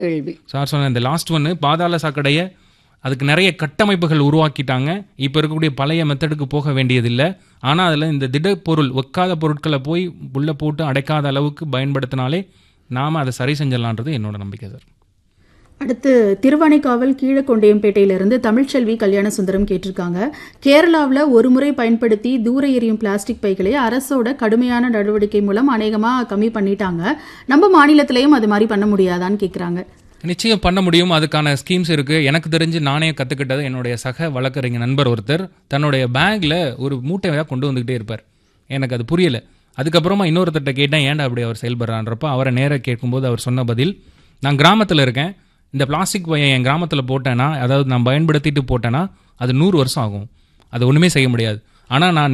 கேள்வி சார் சொன்ன இந்த லாஸ்ட் ஒன்று பாதாள சாக்கடையை அதுக்கு நிறைய கட்டமைப்புகள் உருவாக்கிட்டாங்க இப்போ இருக்கக்கூடிய பழைய மெத்தடுக்கு போக வேண்டியதில்லை ஆனால் அதில் இந்த திடப்பொருள் ஒக்காத பொருட்களை போய் உள்ள போட்டு அடைக்காத அளவுக்கு பயன்படுத்தினாலே நாம் அதை சரி செஞ்சிடலான்றது என்னோட நம்பிக்கை சார் அடுத்து திருவானைக்காவல் கீழக்கொண்டையம்பேட்டையிலிருந்து தமிழ்ச்செல்வி கல்யாண சுந்தரம் கேட்டிருக்காங்க கேரளாவில் ஒரு முறை பயன்படுத்தி தூர எறியும் பிளாஸ்டிக் பைகளை அரசோட கடுமையான நடவடிக்கை மூலம் அநேகமாக கம்மி பண்ணிட்டாங்க நம்ம மாநிலத்திலையும் அது மாதிரி பண்ண முடியாதான்னு கேட்குறாங்க நிச்சயம் பண்ண முடியும் அதுக்கான ஸ்கீம்ஸ் இருக்கு எனக்கு தெரிஞ்சு நானே கத்துக்கிட்டது என்னுடைய சக வழக்கறிஞர் நண்பர் ஒருத்தர் தன்னுடைய பேக்ல ஒரு மூட்டையாக கொண்டு வந்துகிட்டே இருப்பார் எனக்கு அது புரியல அதுக்கப்புறமா இன்னொருத்தர்ட்ட கேட்டேன் ஏன்டா அப்படி அவர் செயல்படுறான்றப்ப அவரை நேராக கேட்கும்போது அவர் சொன்ன பதில் நான் கிராமத்தில் இருக்கேன் இந்த பிளாஸ்டிக் பையை என் கிராமத்தில் போட்டேன்னா அதாவது நான் பயன்படுத்திட்டு போட்டேன்னா அது நூறு வருஷம் ஆகும் அது ஒன்றுமே செய்ய முடியாது ஆனால் நான்